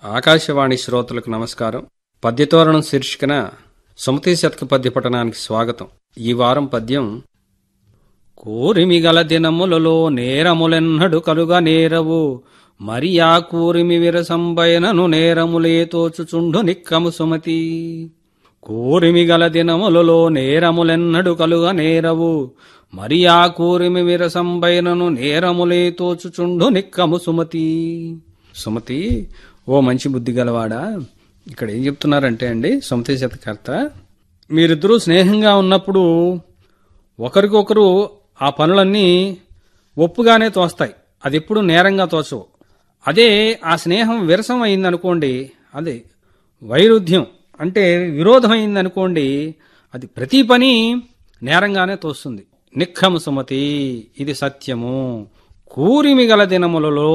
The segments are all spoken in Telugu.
ఆకాశవాణి శ్రోతలకు నమస్కారం పద్యతోరణం శీర్షికన సుమతి శతక పద్య పఠనానికి స్వాగతం ఈ వారం పద్యం కూరిమిగల దినములలో నేరములెన్నడు కలుగా నేరవు మరి ఆ కూరిమి విరసంబైనను నేరములే తోచుచుండు నిక్కము సుమతి కూరిమిగల దినములలో నేరములెన్నడు కలుగా నేరవు మరి ఆ కూరిమి విరసంబైనను నేరములే తోచుచుండు నిక్కము సుమతి సుమతి ఓ మంచి బుద్ధి గలవాడా ఇక్కడ ఏం చెప్తున్నారంటే అండి సుమతి శతకర్త మీరిద్దరూ స్నేహంగా ఉన్నప్పుడు ఒకరికొకరు ఆ పనులన్నీ ఒప్పుగానే తోస్తాయి అది ఎప్పుడు నేరంగా తోచవు అదే ఆ స్నేహం విరసం అయిందనుకోండి అదే వైరుధ్యం అంటే విరోధం అయిందనుకోండి అది ప్రతి పని నేరంగానే తోస్తుంది నిక్కము సుమతి ఇది సత్యము కూరిమి గల దినములలో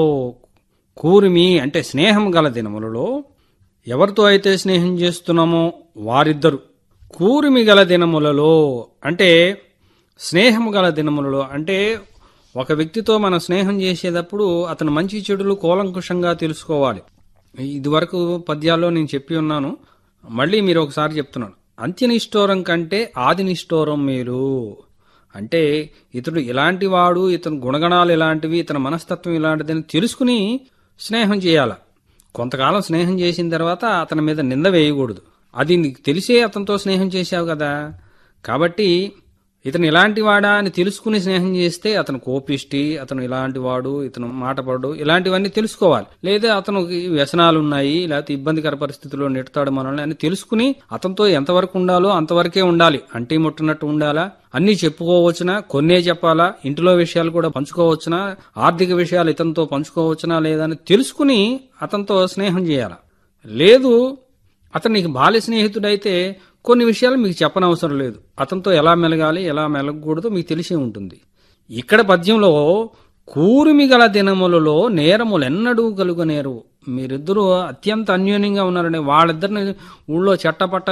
కూరిమి అంటే స్నేహం గల దినములలో ఎవరితో అయితే స్నేహం చేస్తున్నామో వారిద్దరు కూరిమి గల దినములలో అంటే స్నేహం గల దినములలో అంటే ఒక వ్యక్తితో మనం స్నేహం చేసేటప్పుడు అతను మంచి చెడులు కూలంకుషంగా తెలుసుకోవాలి ఇదివరకు పద్యాల్లో నేను చెప్పి ఉన్నాను మళ్ళీ మీరు ఒకసారి చెప్తున్నాను అంత్యనిష్ఠోరం కంటే ఆదినిష్ఠోరం మీరు అంటే ఇతడు ఇలాంటి వాడు ఇతని గుణగణాలు ఇలాంటివి ఇతని మనస్తత్వం ఇలాంటిదని తెలుసుకుని స్నేహం చేయాల కొంతకాలం స్నేహం చేసిన తర్వాత అతని మీద నింద వేయకూడదు అది నీకు తెలిసే అతనితో స్నేహం చేశావు కదా కాబట్టి ఇతను ఇలాంటి వాడా అని తెలుసుకుని స్నేహం చేస్తే అతను కోపిష్టి అతను ఇలాంటి వాడు ఇతను మాటపడు ఇలాంటివన్నీ తెలుసుకోవాలి లేదా అతనికి వ్యసనాలు ఉన్నాయి లేకపోతే ఇబ్బందికర పరిస్థితుల్లో నెడతాడు మనల్ని అని తెలుసుకుని అతనితో ఎంతవరకు ఉండాలో అంతవరకే ఉండాలి అంటీ ముట్టనట్టు ఉండాలా అన్ని చెప్పుకోవచ్చునా కొన్నే చెప్పాలా ఇంటిలో విషయాలు కూడా పంచుకోవచ్చునా ఆర్థిక విషయాలు ఇతనితో పంచుకోవచ్చునా లేదా అని తెలుసుకుని అతనితో స్నేహం చేయాలి లేదు అతను నీకు బాల్య స్నేహితుడైతే కొన్ని విషయాలు మీకు చెప్పనవసరం లేదు అతనితో ఎలా మెలగాలి ఎలా మెలగకూడదో మీకు తెలిసే ఉంటుంది ఇక్కడ పద్యంలో కూరిమి గల దినములలో నేరములెన్నడూ కలుగనేరు మీరిద్దరూ అత్యంత అన్యోన్యంగా ఉన్నారని వాళ్ళిద్దరిని ఊళ్ళో చట్టపట్ట